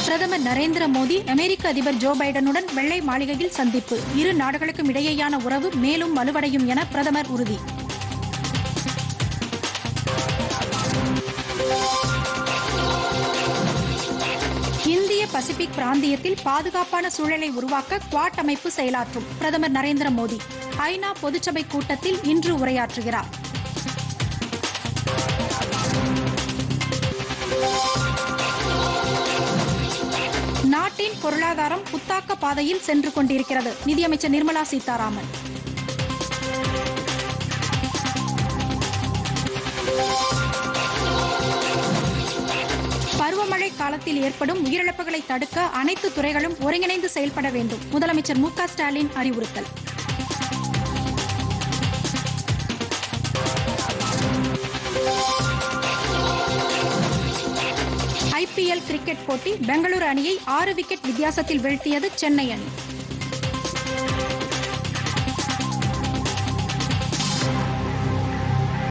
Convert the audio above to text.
பிரதமர் நரேந்திர மோடி அமெரிக்க அதிபர் ஜோ பைடனுடன் வெள்ளை மாளிகையில் சந்திப்பு இரு நாடுகளுக்கும் இடையேயான உறவு மேலும் வலுவடையும் என பிரதமர் உறுதி இந்திய பசிபிக் பிராந்தியத்தில் பாதுகாப்பான சூழலை உருவாக்க குவாட் அமைப்பு செயலாற்றும் பிரதமர் நரேந்திர மோடி ஐநா பொதுச்சபை கூட்டத்தில் இன்று உரையாற்றுகிறார் நாட்டின் பொருளாதாரம் புத்தாக்க பாதையில் சென்று கொண்டிருக்கிறது நிதியமைச்சர் நிர்மலா சீதாராமன் பருவமழை காலத்தில் ஏற்படும் உயிரிழப்புகளை தடுக்க அனைத்து துறைகளும் ஒருங்கிணைந்து செயல்பட வேண்டும் முதலமைச்சர் மு க ஸ்டாலின் அறிவுறுத்தல் ஐபிஎல் கிரிக்கெட் போட்டி பெங்களூரு அணியை ஆறு விக்கெட் வித்தியாசத்தில் வீழ்த்தியது சென்னை அணி